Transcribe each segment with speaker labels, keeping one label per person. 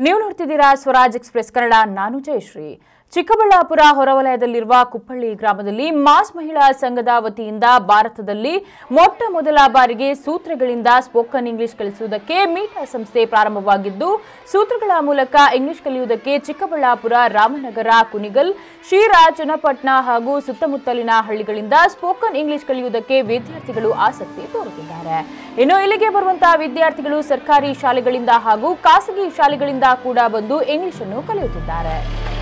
Speaker 1: ನೀವು ನೋಡ್ತಿದ್ದೀರಾ ಸ್ವರಾಜ್ ಎಕ್ಸ್ಪ್ರೆಸ್ ಕನ್ನಡ ನಾನು ಜಯಶ್ರೀ ಚಿಕ್ಕಬಳ್ಳಾಪುರ ಹೊರವಲಯದಲ್ಲಿರುವ ಕುಪ್ಪಳ್ಳಿ ಗ್ರಾಮದಲ್ಲಿ ಮಾಸ್ ಮಹಿಳಾ ಸಂಘದ ವತಿಯಿಂದ ಭಾರತದಲ್ಲಿ ಮೊಟ್ಟ ಮೊದಲ ಬಾರಿಗೆ ಸೂತ್ರಗಳಿಂದ ಸ್ಪೋಕನ್ ಇಂಗ್ಲಿಷ್ ಕಲಿಸುವುದಕ್ಕೆ ಮೀಟಾ ಸಂಸ್ಥೆ ಪ್ರಾರಂಭವಾಗಿದ್ದು ಸೂತ್ರಗಳ ಮೂಲಕ ಇಂಗ್ಲಿಷ್ ಕಲಿಯುವುದಕ್ಕೆ ಚಿಕ್ಕಬಳ್ಳಾಪುರ ರಾಮನಗರ ಕುನಿಗಲ್ ಶಿರಾ ಚನ್ನಪಟ್ಟಣ ಹಾಗೂ ಸುತ್ತಮುತ್ತಲಿನ ಹಳ್ಳಿಗಳಿಂದ ಸ್ಪೋಕನ್ ಇಂಗ್ಲಿಷ್ ಕಲಿಯುವುದಕ್ಕೆ ವಿದ್ಯಾರ್ಥಿಗಳು ಆಸಕ್ತಿ ತೋರುತ್ತಿದ್ದಾರೆ ಇನ್ನು ಇಲ್ಲಿಗೆ ಬರುವಂತಹ ವಿದ್ಯಾರ್ಥಿಗಳು ಸರ್ಕಾರಿ ಶಾಲೆಗಳಿಂದ ಹಾಗೂ ಖಾಸಗಿ ಶಾಲೆಗಳಿಂದ ಕೂಡ ಬಂದು ಇಂಗ್ಲಿಷ್ ಅನ್ನು ಕಲಿಯುತ್ತಿದ್ದಾರೆ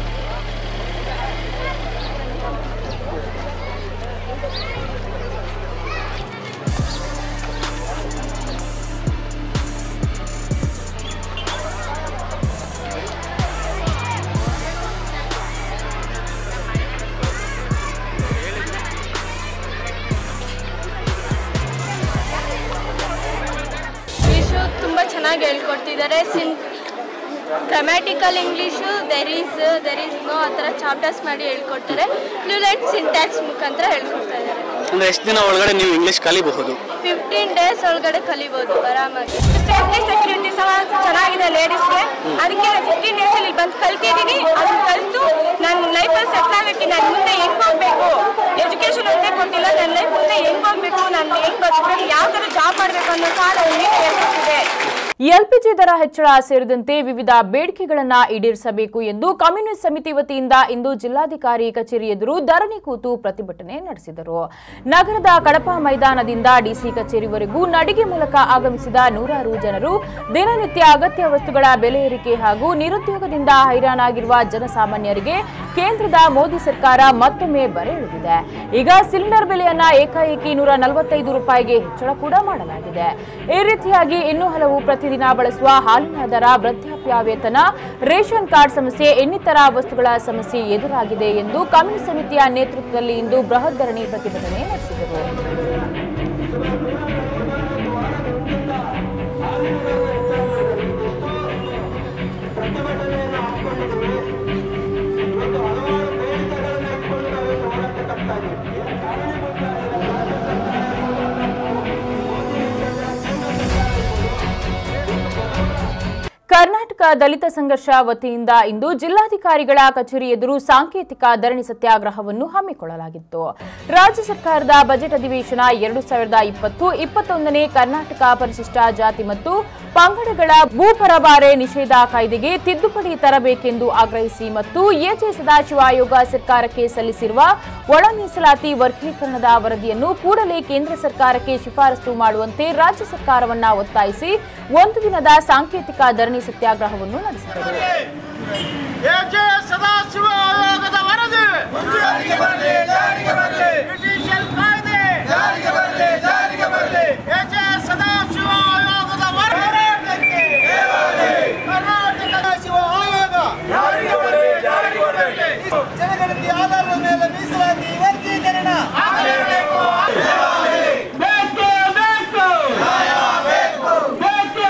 Speaker 2: ಇಂಗ್ಲೀಷು ತುಂಬ ಚೆನ್ನಾಗಿ ಹೇಳ್ಕೊಡ್ತಿದ್ದಾರೆ ಸಿನ್ grammatical English there is there is no ಆ ಥರ ಚಾಪ್ಟರ್ಸ್ ಮಾಡಿ ಹೇಳ್ಕೊಡ್ತಾರೆ ಫ್ಲೂಲೆಂಟ್ ಸಿಂಟ್ಯಾಕ್ಸ್ ಮುಖಾಂತರ ಹೇಳ್ಕೊಡ್ತಾ ಇದ್ದಾರೆ
Speaker 3: ಅಂದ್ರೆ ಎಷ್ಟು ದಿನ ಒಳಗಡೆ ನೀವು ಇಂಗ್ಲಿಷ್ ಕಲಿಬಹುದು
Speaker 2: ಫಿಫ್ಟೀನ್ ಡೇಸ್ ಒಳಗಡೆ ಕಲಿಬೋದು ಆರಾಮಾಗಿ ಸೇಫ್ಟಿ ಸೆಕ್ಯೂರಿಟಿ ಸಹ ಚೆನ್ನಾಗಿದೆ ಲೇಡೀಸ್ಗೆ ಅದಕ್ಕೆ ಫಿಫ್ಟೀನ್ ಡೇಸ್ ಅಲ್ಲಿ ಬಂದು ಕಲ್ತಿದ್ದೀನಿ ಅದನ್ನ ಕಲಿತು ನನ್ನ ಲೈಫಲ್ಲಿ ಸೆಟ್ಲ್ ಆಗಕ್ಕೆ ನಾನು ಮುಂದೆ ಹೆಂಗ್ ಹೋಗ್ಬೇಕು ಎಜುಕೇಶನ್ ಒಂದೇ ಕೊಟ್ಟಿಲ್ಲ ನನ್ನ ಲೈಫ್ ಮುಂದೆ ಹೆಂಗ್ ಹೋಗ್ಬೇಕು ನಾನು ಹೆಂಗ್ ಬದುಕಬೇಕು ಯಾವ ಥರ ಜಾಬ್ ಮಾಡಬೇಕು ಅನ್ನೋ ಸಹ ನನಗೆ ಹೇಳ್ಕೊಡ್ತಿದೆ
Speaker 1: ಎಲ್ಪಿಜಿ ದರ ಹೆಚ್ಚಳ ಸೇರಿದಂತೆ ವಿವಿಧ ಬೇಡಿಕೆಗಳನ್ನ ಈಡೇರಿಸಬೇಕು ಎಂದು ಕಮ್ಯುನಿಸ್ಟ್ ಸಮಿತಿ ವತಿಯಿಂದ ಇಂದು ಜಿಲ್ಲಾಧಿಕಾರಿ ಕಚೇರಿ ಎದುರು ಧರಣಿ ಕೂತು ಪ್ರತಿಭಟನೆ ನಡೆಸಿದರು ನಗರದ ಕಡಪ ಮೈದಾನದಿಂದ ಡಿಸಿ ಕಚೇರಿವರೆಗೂ ನಡಿಗೆ ಮೂಲಕ ಆಗಮಿಸಿದ ನೂರಾರು ಜನರು ದಿನನಿತ್ಯ ಅಗತ್ಯ ವಸ್ತುಗಳ ಬೆಲೆ ಏರಿಕೆ ಹಾಗೂ ನಿರುದ್ಯೋಗದಿಂದ ಹೈರಾಣಾಗಿರುವ ಜನಸಾಮಾನ್ಯರಿಗೆ ಕೇಂದ್ರದ ಮೋದಿ ಸರ್ಕಾರ ಮತ್ತೊಮ್ಮೆ ಬರೆ ಎಳೆದಿದೆ ಈಗ ಸಿಲಿಂಡರ್ ಬೆಲೆಯನ್ನ ಏಕಾಏಕಿ ನೂರ ನಲವತ್ತೈದು ರೂಪಾಯಿಗೆ ಹೆಚ್ಚಳ ಕೂಡ ಮಾಡಲಾಗಿದೆ ಈ ರೀತಿಯಾಗಿ ಇನ್ನೂ ಹಲವು ಪ್ರತಿದಿನ ಬಳಸುವ ಹಾಲಿನ ದರ ವೃದ್ಧಾಪ್ಯ ವೇತನ ರೇಷನ್ ಕಾರ್ಡ್ ಸಮಸ್ಯೆ ಇನ್ನಿತರ ವಸ್ತುಗಳ ಸಮಸ್ಯೆ ಎದುರಾಗಿದೆ ಎಂದು ಕಮ್ಯುನಿಸ್ಟ್ ಸಮಿತಿಯ ನೇತೃತ್ವದಲ್ಲಿ ಇಂದು ಬೃಹತ್ ಧರಣಿ ಪ್ರತಿಭಟನೆ ನಡೆಸಿದರು ಕರ್ನಾಟಕ ದಲಿತ ಸಂಘರ್ಷ ವತಿಯಿಂದ ಇಂದು ಜಿಲ್ಲಾಧಿಕಾರಿಗಳ ಕಚೇರಿ ಎದುರು ಸಾಂಕೇತಿಕ ಧರಣಿ ಸತ್ಯಾಗ್ರಹವನ್ನು ಹಮ್ಮಿಕೊಳ್ಳಲಾಗಿತ್ತು ರಾಜ್ಯ ಸರ್ಕಾರದ ಬಜೆಟ್ ಅಧಿವೇಶನ ಎರಡು ಸಾವಿರದ ಇಪ್ಪತ್ತು ಇಪ್ಪತ್ತೊಂದನೇ ಕರ್ನಾಟಕ ಪರಿಶಿಷ್ಟ ಜಾತಿ ಮತ್ತು ಪಂಗಡಗಳ ಭೂಪರಬಾರೆ ನಿಷೇಧ ಕಾಯ್ದೆಗೆ ತಿದ್ದುಪಡಿ ತರಬೇಕೆಂದು ಆಗ್ರಹಿಸಿ ಮತ್ತು ಎಚೆ ಸದಾಶಿವ ಆಯೋಗ ಸರ್ಕಾರಕ್ಕೆ ಸಲ್ಲಿಸಿರುವ ಒಳ ಮೀಸಲಾತಿ ವರ್ಗೀಕರಣದ ವರದಿಯನ್ನು ಕೂಡಲೇ ಕೇಂದ್ರ ಸರ್ಕಾರಕ್ಕೆ ಶಿಫಾರಸು ಮಾಡುವಂತೆ ರಾಜ್ಯ ಸರ್ಕಾರವನ್ನ ಒತ್ತಾಯಿಸಿ ಒಂದು ದಿನದ ಸಾಂಕೇತಿಕ ಧರಣಿ ಸತ್ಯಾಗ್ರಹವನ್ನು ನಡೆಸಿದರು
Speaker 4: ಎಜೆ ಸದಾಶಿವ ಆಯೋಗದ ವರದಿ ಬ್ರಿಟಿಷರ್ ಕಾಯ್ದೆ ಎಜೆ ಸದಾಶಿವ ಆಯೋಗದ ವರದಿ ಕರ್ನಾಟಕ ಸದಾಶಿವ ಆಯೋಗ ಜನಗಣತಿ ಆಧಾರದ ಮೇಲೆ ಮೀಸಲಾತಿ ವರ್ಗೀಕರಣ ಬೇಕೇ ಬೇಕು ಬೇಕೇ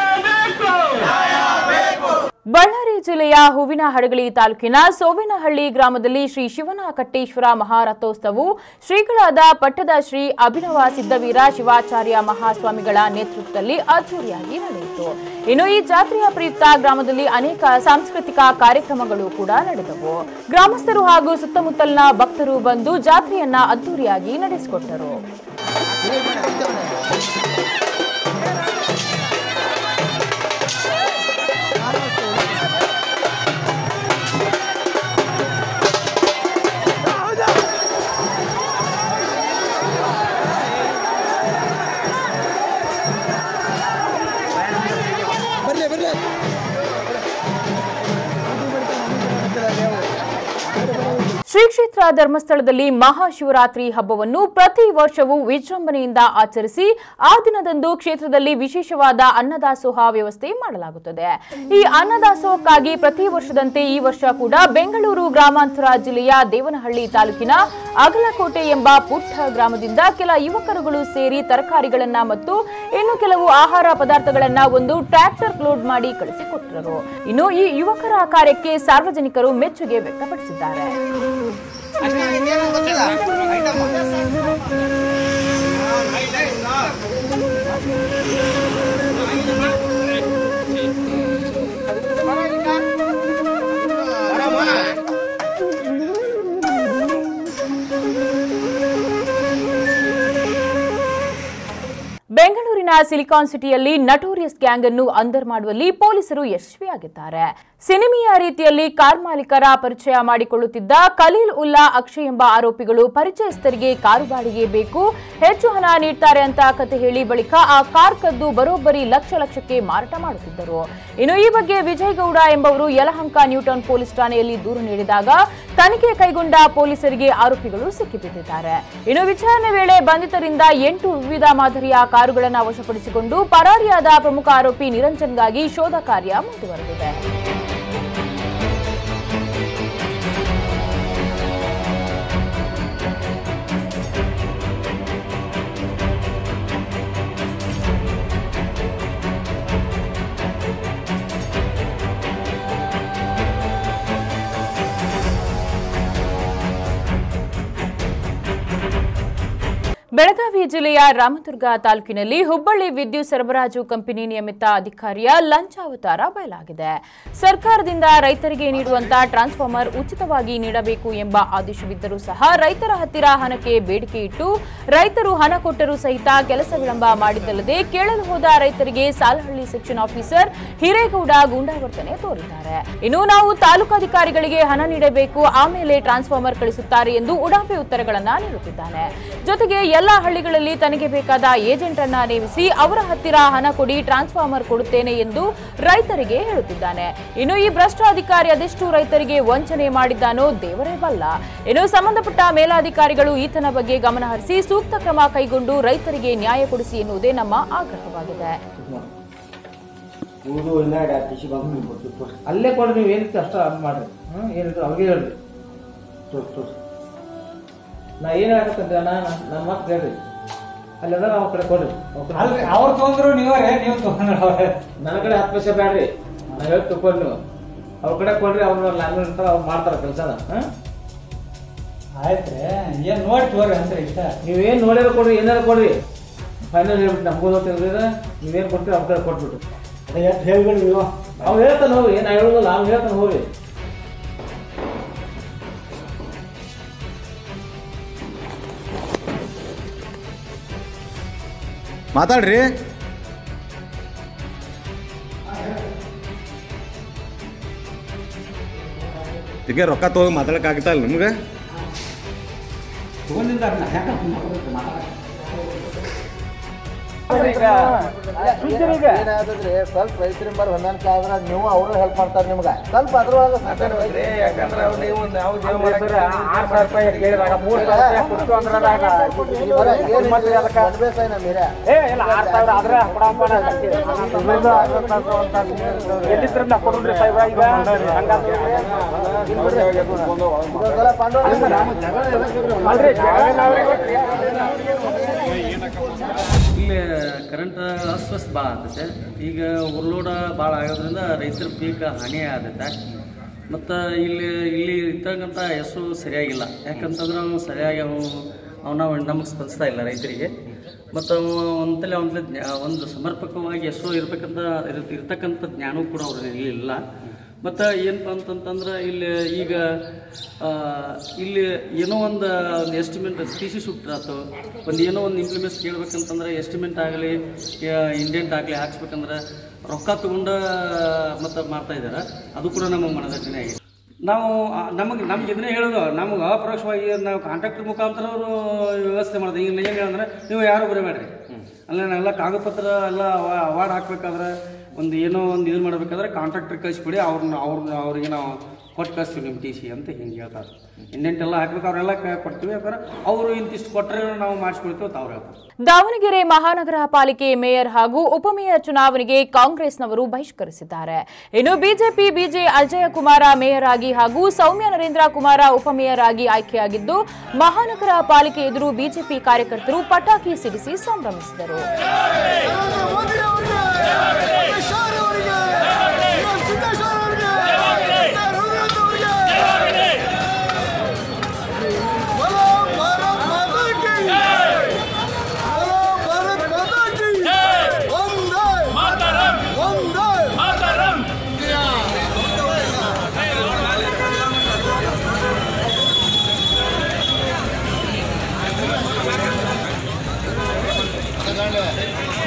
Speaker 4: ಬೇಕು
Speaker 1: ಬಳ್ಳಾರಿ ಜಿಲ್ಲೆಯ ಹೂವಿನ ಹಡಗಲಿ ತಾಲೂಕಿನ ಸೋವಿನಹಳ್ಳಿ ಗ್ರಾಮದಲ್ಲಿ ಶ್ರೀ ಶಿವನ ಕಟ್ಟೇಶ್ವರ ಮಹಾರಥೋತ್ಸವವು ಶ್ರೀಗಳಾದ ಪಟ್ಟದ ಶ್ರೀ ಅಭಿನವ ಸಿದ್ದವೀರ ಶಿವಾಚಾರ್ಯ ಮಹಾಸ್ವಾಮಿಗಳ ನೇತೃತ್ವದಲ್ಲಿ ಅದ್ದೂರಿಯಾಗಿ ನಡೆಯಿತು ಇನ್ನು ಈ ಜಾತ್ರೆಯ ಪ್ರಯುಕ್ತ ಗ್ರಾಮದಲ್ಲಿ ಅನೇಕ ಸಾಂಸ್ಕೃತಿಕ ಕಾರ್ಯಕ್ರಮಗಳು ಕೂಡ ನಡೆದವು ಗ್ರಾಮಸ್ಥರು ಹಾಗೂ ಸುತ್ತಮುತ್ತಲಿನ ಭಕ್ತರು ಬಂದು ಜಾತ್ರೆಯನ್ನ ಅದ್ದೂರಿಯಾಗಿ ನಡೆಸಿಕೊಟ್ಟರು ಶ್ರೀ ಕ್ಷೇತ್ರ ಧರ್ಮಸ್ಥಳದಲ್ಲಿ ಮಹಾಶಿವರಾತ್ರಿ ಹಬ್ಬವನ್ನು ಪ್ರತಿ ವರ್ಷವೂ ವಿಜೃಂಭಣೆಯಿಂದ ಆಚರಿಸಿ ಆ ದಿನದಂದು ಕ್ಷೇತ್ರದಲ್ಲಿ ವಿಶೇಷವಾದ ಅನ್ನದಾಸೋಹ ವ್ಯವಸ್ಥೆ ಮಾಡಲಾಗುತ್ತದೆ ಈ ಅನ್ನದಾಸೋಹಕ್ಕಾಗಿ ಪ್ರತಿ ವರ್ಷದಂತೆ ಈ ವರ್ಷ ಕೂಡ ಬೆಂಗಳೂರು ಗ್ರಾಮಾಂತರ ಜಿಲ್ಲೆಯ ದೇವನಹಳ್ಳಿ ತಾಲೂಕಿನ ಅಗಲಕೋಟೆ ಎಂಬ ಪುಟ್ಟ ಗ್ರಾಮದಿಂದ ಕೆಲ ಯುವಕರುಗಳು ಸೇರಿ ತರಕಾರಿಗಳನ್ನ ಮತ್ತು ಇನ್ನು ಕೆಲವು ಆಹಾರ ಪದಾರ್ಥಗಳನ್ನ ಒಂದು ಟ್ರ್ಯಾಕ್ಟರ್ ಲೋಡ್ ಮಾಡಿ ಕಳಿಸಿಕೊಟ್ಟರು ಇನ್ನು ಈ ಯುವಕರ ಕಾರ್ಯಕ್ಕೆ ಸಾರ್ವಜನಿಕರು ಮೆಚ್ಚುಗೆ ವ್ಯಕ್ತಪಡಿಸಿದ್ದಾರೆ
Speaker 4: ಬರ
Speaker 1: ಬೆಂಗಳೂರಿನ ಸಿಲಿಕಾನ್ ಸಿಟಿಯಲ್ಲಿ ನಟೋರಿಯಸ್ ಗ್ಯಾಂಗ್ ಅನ್ನು ಅಂದರ್ ಮಾಡುವಲ್ಲಿ ಪೊಲೀಸರು ಯಶಸ್ವಿಯಾಗಿದ್ದಾರೆ ಸಿನಿಮೀಯ ರೀತಿಯಲ್ಲಿ ಕಾರ್ ಮಾಲೀಕರ ಪರಿಚಯ ಮಾಡಿಕೊಳ್ಳುತ್ತಿದ್ದ ಖಲೀಲ್ ಉಲ್ಲಾ ಅಕ್ಷಯ್ ಎಂಬ ಆರೋಪಿಗಳು ಪರಿಚಯಸ್ಥರಿಗೆ ಕಾರು ಬಾಡಿಗೆ ಬೇಕು ಹೆಚ್ಚು ಹಣ ನೀಡ್ತಾರೆ ಅಂತ ಕತೆ ಹೇಳಿ ಬಳಿಕ ಆ ಕಾರ್ ಕದ್ದು ಬರೋಬ್ಬರಿ ಲಕ್ಷ ಲಕ್ಷಕ್ಕೆ ಮಾರಾಟ ಮಾಡುತ್ತಿದ್ದರು ಇನ್ನು ಈ ಬಗ್ಗೆ ವಿಜಯ್ ಗೌಡ ಎಂಬವರು ಯಲಹಂಕ ನ್ಯೂಟನ್ ಪೊಲೀಸ್ ಠಾಣೆಯಲ್ಲಿ ದೂರು ನೀಡಿದಾಗ ತನಿಖೆ ಕೈಗೊಂಡ ಪೊಲೀಸರಿಗೆ ಆರೋಪಿಗಳು ಸಿಕ್ಕಿಬಿದ್ದಿದ್ದಾರೆ ಇನ್ನು ವಿಚಾರಣೆ ವೇಳೆ ಬಂಧಿತರಿಂದ ಎಂಟು ವಿವಿಧ ಮಾದರಿಯ ಕಾರುಗಳನ್ನು ವಶಪಡಿಸಿಕೊಂಡು ಪರಾರಿಯಾದ ಪ್ರಮುಖ ಆರೋಪಿ ನಿರಂಜನ್ಗಾಗಿ ಶೋಧ ಕಾರ್ಯ ಮುಂದುವರೆದಿದೆ ಬೆಳಗಾವಿ ಜಿಲ್ಲೆಯ ರಾಮದುರ್ಗ ತಾಲೂಕಿನಲ್ಲಿ ಹುಬ್ಬಳ್ಳಿ ವಿದ್ಯುತ್ ಸರಬರಾಜು ಕಂಪನಿ ನಿಯಮಿತ ಅಧಿಕಾರಿಯ ಲಂಚಾವತಾರ ಬಯಲಾಗಿದೆ ಸರ್ಕಾರದಿಂದ ರೈತರಿಗೆ ನೀಡುವಂತ ಟ್ರಾನ್ಸ್ಫಾರ್ಮರ್ ಉಚಿತವಾಗಿ ನೀಡಬೇಕು ಎಂಬ ಆದೇಶವಿದ್ದರೂ ಸಹ ರೈತರ ಹತ್ತಿರ ಹಣಕ್ಕೆ ಬೇಡಿಕೆ ಇಟ್ಟು ರೈತರು ಹಣ ಕೊಟ್ಟರೂ ಸಹಿತ ಕೆಲಸ ವಿಳಂಬ ಮಾಡಿದ್ದಲ್ಲದೆ ಕೇಳಲು ಹೋದ ರೈತರಿಗೆ ಸಾಲಹಳ್ಳಿ ಸೆಕ್ಷನ್ ಆಫೀಸರ್ ಹಿರೇಗೌಡ ಗೂಂಡಾವರ್ತನೆ ತೋರಿದ್ದಾರೆ ಇನ್ನು ನಾವು ತಾಲೂಕಾಧಿಕಾರಿಗಳಿಗೆ ಹಣ ನೀಡಬೇಕು ಆಮೇಲೆ ಟ್ರಾನ್ಸ್ಫಾರ್ಮರ್ ಕಳಿಸುತ್ತಾರೆ ಎಂದು ಉಡಾಫೆ ಉತ್ತರಗಳನ್ನ ನೀಡುತ್ತಿದ್ದಾನೆ ಜೊತೆಗೆ ಎಲ್ಲಾ ಹಳ್ಳಿಗಳಲ್ಲಿ ತನಗೆ ಬೇಕಾದ ಏಜೆಂಟ್ ಅನ್ನ ನೇಮಿಸಿ ಅವರ ಹತ್ತಿರ ಹಣ ಕೊಡಿ ಟ್ರಾನ್ಸ್ಫಾರ್ಮರ್ ಕೊಡುತ್ತೇನೆ ಎಂದು ರೈತರಿಗೆ ಹೇಳುತ್ತಿದ್ದಾನೆ ಇನ್ನು ಈ ಭ್ರಷ್ಟ ಅಧಿಕಾರಿ ಅದೆಷ್ಟು ರೈತರಿಗೆ ವಂಚನೆ ಮಾಡಿದ್ದಾನೋ ದೇವರೇ ಬಲ್ಲ ಇನ್ನು ಸಂಬಂಧಪಟ್ಟ ಮೇಲಾಧಿಕಾರಿಗಳು ಈತನ ಬಗ್ಗೆ ಗಮನ ಹರಿಸಿ ಸೂಕ್ತ ಕ್ರಮ ಕೈಗೊಂಡು ರೈತರಿಗೆ ನ್ಯಾಯ ಕೊಡಿಸಿ ಎನ್ನುವುದೇ ನಮ್ಮ ಆಗ್ರಹವಾಗಿದೆ
Speaker 5: ಉಳಿದು ಇನ್ನೆರಡು ಎರಡು ಟಿಸಿ ಬಂದು ನೀವು ಕೊಡ್ತೀವಿ ತೋರಿಸಿ
Speaker 6: ಅಲ್ಲೇ ಕೊಡ್ರಿ ನೀವು ಏನಿತ್ತು ಅಷ್ಟ ಅದ್ ಮಾಡ್ರಿ ಹ್ಮ್ ಏನಿತ್ತು ಅವ್ರಿಗೆ ಹೇಳ್ರಿ
Speaker 5: ತೋರಿಸಿ ತೋರಿಸಿ
Speaker 6: ನಾ ಏನ್ ಹೇಳಕತ್ತಂದ್ರೆ ನಾ ನನ್ನ ಮಾತು ಕೇಳ್ರಿ ಅಲ್ಲೆಲ್ಲ ಅವ್ರ ಕಡೆ ಕೊಡ್ರಿ ಅವ್ರ್ ಕಡೆ
Speaker 7: ಅಲ್ರಿ ಅವ್ರು ತೊಂದ್ರು ನೀವರೇ ನೀವು ತೊಗೊಂಡ್ರೆ
Speaker 6: ನನ್ನ ಕಡೆ ಹತ್ತು ಪೈಸೆ ಬ್ಯಾಡ್ರಿ ನಾ ಹೇಳಿ ತಗೊಳ್ರಿ ನೀವು ಅವ್ರ ಕಡೆ ಕೊಡ್ರಿ ಅವ್ರ ಲ್ಯಾಂಗ್ವೇಜ್ ಇರ್ತಾರ ಅವ್ರು ಮಾಡ್ತಾರ ಕೆಲಸನ
Speaker 7: ಆಯ್ತ್ರಿ ಏನ್ ನೋಡಿ ತೋರಿ ಅಂತ ಇಷ್ಟ
Speaker 6: ನೀವೇನ್ ನೋಡ್ಯಾರ ಕೊಡ್ರಿ ಏನಾರ ಕೊಡ್ರಿ ಫೈನಲ್ ಹೇಳ್ಬಿಟ್ಟು ನಮ್ಗೂ ಗೊತ್ತಿಲ್ಲ ನೀವೇನ್ ಕೊಡ್ತೀರಿ ಅವ್ರ ಕಡೆ ಕೊಟ್ಬಿಟ್ರಿ
Speaker 5: ಅದೇ ಎಷ್ಟು ಹೇಳ್ಬೇಡಿ ನೀವು
Speaker 6: ಅವ್ರು ಹೇಳ್ತಾನೆ ಹೋಗಿ ಏನ್ ಹೇಳೋದಿಲ್ಲ ಅವ್ನು ಹೇಳ್ತಾನೆ ಹೋಗಿ
Speaker 8: ಮಾತಾಡ್ರಿ ಈಗ ರೊಕ್ಕ ತಗೋಗಿ ಮಾತಾಡಕ್ ಆಗ್ತಾ ಇಲ್ಲ ನಿಮ್ಗೆ
Speaker 7: ತಗೊಂಡಿಲ್ಲ ಅದನ್ನ ಯಾಕೆ ಮಾತಾಡ
Speaker 5: ಏನಾದ್ರೆ ಸ್ವಲ್ಪ ರೈತರ ಬರ್ ಹೊಂದಾಣಿಕೆ ಆದ್ರೆ ನೀವು ಅವರು ಹೆಲ್ಪ್ ಮಾಡ್ತಾರೆ ನಿಮ್ಗೆ ಸ್ವಲ್ಪ ಅದ್ರೊಳಗೆ ಯಾಕಂದ್ರೆ ನೀವು ನಾವು
Speaker 9: ಇಲ್ಲಿ ಕರೆಂಟ್ ಅಸ್ವಸ್ಥ ಭಾಳ ಆಗ್ತೈತೆ ಈಗ ಓವರ್ಲೋಡ ಭಾಳ ಆಗೋದ್ರಿಂದ ರೈತರ ಪೀಕ ಹಾನಿ ಆಗತ್ತೆ ಮತ್ತು ಇಲ್ಲಿ ಇಲ್ಲಿ ಇರ್ತಕ್ಕಂಥ ಹೆಸರು ಸರಿಯಾಗಿಲ್ಲ ಯಾಕಂತಂದ್ರೆ ಅವನು ಸರಿಯಾಗಿ ಅವನು ಅವನ ನಮಗೆ ಸ್ಪಂದಿಸ್ತಾ ಇಲ್ಲ ರೈತರಿಗೆ ಮತ್ತು ಅವ ಒಂತಲೆ ಒಂತಲೆ ಜ್ಞಾ ಒಂದು ಸಮರ್ಪಕವಾಗಿ ಹೆಸರು ಇರ್ಬೇಕಂತ ಇರ್- ಇರ್ತಕ್ಕಂಥ ಜ್ಞಾನವೂ ಕೂಡ ಅವ್ರಲ್ಲಿ ಇಲ್ಲ ಮತ್ತು ಏನಪ್ಪ ಅಂತಂತಂದ್ರೆ ಇಲ್ಲಿ ಈಗ ಆ, ಇಲ್ಲಿ ಏನೋ ಒಂದು ಒಂದು ಎಸ್ಟಿಮೇಟ್ ಟಿ ಸಿ ಸುಟ್ರಾತು ಒಂದು ಏನೋ ಒಂದು ಇಂಪ್ಲಿಮೆಂಟ್ಸ್ ಕೇಳ್ಬೇಕಂತಂದ್ರೆ ಎಸ್ಟಿಮೇಟ್ ಆಗಲಿ ಇಂಡೆಂಟ್ ಆಗಲಿ ಹಾಕ್ಸ್ಬೇಕಂದ್ರೆ ರೊಕ್ಕ ತಗೊಂಡು ಮತ್ತು ಮಾಡ್ತಾ ಇದ್ದಾರೆ ಅದು ಕೂಡ ನಮಗೆ ಮನದಟ್ಟಣೆ ಆಗಿದೆ ನಾವು ನಮಗೆ ನಮ್ಗೆ ಇದನ್ನೇ ಹೇಳೋದು ನಮ್ಗೆ ಅಪರೋಕ್ಷವಾಗಿ ನಾವು ಕಾಂಟ್ರಾಕ್ಟರ್ ಮುಖಾಂತರ ಅವರು ವ್ಯವಸ್ಥೆ ಮಾಡೋದು ಈಗ ಏನು ಹೇಳಂದ್ರೆ ನೀವು ಯಾರು ಬರಬೇಡ್ರಿ ಅಲ್ಲ ನಾವೆಲ್ಲ ಕಾಗದ ಪತ್ರ ಎಲ್ಲ ಅವಾರ್ಡ್ ಹಾಕ್ಬೇಕಾದ್ರೆ ಒಂದು ಏನೋ ಒಂದು ಇದು ಮಾಡ್ಬೇಕಾದ್ರೆ ಕಾಂಟ್ರಾಕ್ಟರ್ ಕಳಿಸ್ಬಿಡಿ ಅವ್ರನ್ನ ಅವ್ರನ್ನ ಅವ್ರಿಗೆ ನಾವು ಕೊಟ್ಟು ಕಳಿಸ್ತೀವಿ ನಿಮ್ಮ ಟಿ ಸಿ ಅಂತ ಹಿಂಗೆ ಹೇಳ್ತಾರೆ ಇಂಡೆಂಟ್ ಎಲ್ಲ ಹಾಕ್ಬೇಕು ಅವರೆಲ್ಲ ಕೊಡ್ತೀವಿ ಯಾಕಂದ್ರೆ ಅವರು ಇಂತಿಷ್ಟು ಕೊಟ್ಟರೆ ನಾವು ಮಾಡಿಸ್ಕೊಳ್ತೀವಿ ಅಂತ ಅವ್ರು ಹೇಳ್ತಾರೆ
Speaker 1: ದಾವಣಗೆರೆ ಮಹಾನಗರ ಪಾಲಿಕೆ ಮೇಯರ್ ಹಾಗೂ ಉಪಮೇಯರ್ ಚುನಾವಣೆಗೆ ಕಾಂಗ್ರೆಸ್ನವರು ಬಹಿಷ್ಕರಿಸಿದ್ದಾರೆ ಇನ್ನು BJP BJ Ajaya Kumara mayor ಆಗಿ ಹಾಗೂ ಸೌಮ್ಯ ನರೇಂದ್ರ ಕುಮಾರ ಉಪಮೇಯರ್ ಆಗಿ ಆಯ್ಕೆಯಾಗಿದ್ದು ಮಹಾನಗರ ಪಾಲಿಕೆ ಎದುರು ಬಿಜೆಪಿ ಕಾರ್ಯಕರ್ತರು ಪಟಾಕಿ ಸಿಡಿಸಿ ಸಂಭ್ರಮಿಸಿದರು
Speaker 4: ಒಂದೇ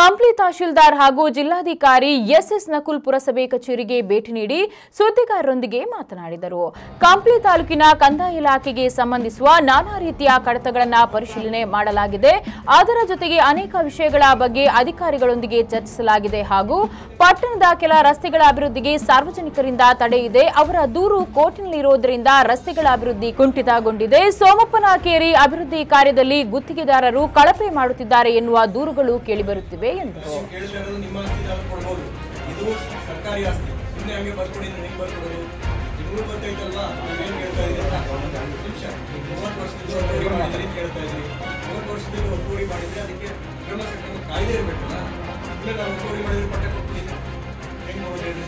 Speaker 1: ಕಂಪ್ಲಿ ತಹಶೀಲ್ದಾರ್ ಹಾಗೂ ಜಿಲ್ಲಾಧಿಕಾರಿ ಎಸ್ಎಸ್ ನಕುಲ್ ಪುರಸಭೆ ಕಚೇರಿಗೆ ಭೇಟಿ ನೀಡಿ ಸುದ್ದಿಗಾರರೊಂದಿಗೆ ಮಾತನಾಡಿದರು ಕಂಪ್ಲಿ ತಾಲೂಕಿನ ಕಂದಾಯ ಇಲಾಖೆಗೆ ಸಂಬಂಧಿಸುವ ನಾನಾ ರೀತಿಯ ಕಡತಗಳನ್ನು ಪರಿಶೀಲನೆ ಮಾಡಲಾಗಿದೆ ಅದರ ಜೊತೆಗೆ ಅನೇಕ ವಿಷಯಗಳ ಬಗ್ಗೆ ಅಧಿಕಾರಿಗಳೊಂದಿಗೆ ಚರ್ಚಿಸಲಾಗಿದೆ ಹಾಗೂ ಪಟ್ಟಣದ ಕೆಲ ರಸ್ತೆಗಳ ಅಭಿವೃದ್ಧಿಗೆ ಸಾರ್ವಜನಿಕರಿಂದ ತಡೆ ಇದೆ ಅವರ ದೂರು ಕೋರ್ಟಿನಲ್ಲಿರುವುದರಿಂದ ರಸ್ತೆಗಳ ಅಭಿವೃದ್ಧಿ ಕುಂಠಿತಗೊಂಡಿದೆ ಸೋಮಪ್ಪನ ಕೇರಿ ಅಭಿವೃದ್ಧಿ ಕಾರ್ಯದಲ್ಲಿ ಗುತ್ತಿಗೆದಾರರು ಕಳಪೆ ಮಾಡುತ್ತಿದ್ದಾರೆ ಎನ್ನುವ ದೂರುಗಳು ಕೇಳಿಬರುತ್ತಿವೆ ಎಂದರು
Speaker 4: ಕೇಳಿದ್ರೆ ಅದು ನಿಮ್ಮ ಆಸ್ತಿ ಕೊಡ್ಬೋದು ಇದು ಸರ್ಕಾರಿ ಆಸ್ತಿ ಸುಮ್ಮನೆ ಹಂಗೆ ಬರ್ಕೊಡಿದ್ರೆ ಹೆಂಗ್ ಬರ್ಕೊಡೋದು ನಿಮ್ಗೂ ಗೊತ್ತೈತಲ್ವಾ ನೀವೇನ್ ಕೇಳ್ತಾ ಇದ್ದೀರಾ ನಿಮಿಷ ಮೂವತ್ತು ವರ್ಷದಿಂದ ಒತ್ತುವರಿ ಮಾಡಿದ್ರೆ ಕೇಳ್ತಾ ಇದ್ರಿ ಮೂವತ್ತು ವರ್ಷದಿಂದ ಒತ್ತುವರಿ ಮಾಡಿದ್ರೆ ಅದಕ್ಕೆ ಕ್ರಮ ಸಂಕ್ರಮ ಕಾಯ್ದೆ ಇರಬೇಕಲ್ಲ ಇಲ್ಲ ನಾವು ಒತ್ತುವರಿ ಮಾಡಿದ್ರೆ ಪಟ್ಟ ಕೊಡ್ತೀನಿ ಹೆಂಗ್ ಮಾಡೋದು ಹೇಳಿ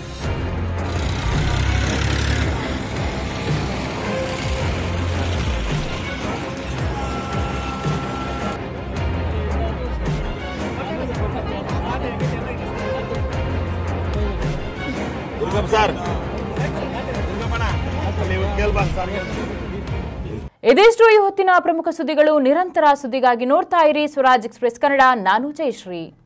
Speaker 8: ದುರ್ಗಮ್ ಸರ್ ದುರ್ಗಮ್ಮಣ್ಣ ನೀವು ಕೇಳ್ಬಾರ್ದು ಸರ್
Speaker 1: ಇದಿಷ್ಟು ಈ ಹೊತ್ತಿನ ಪ್ರಮುಖ ಸುದ್ದಿಗಳು ನಿರಂತರ ಸುದ್ದಿಗಾಗಿ ನೋಡ್ತಾ ಇರಿ ಸ್ವರಾಜ್ ಎಕ್ಸ್ಪ್ರೆಸ್ ಕನ್ನಡ ನಾನು ಜಯಶ್ರೀ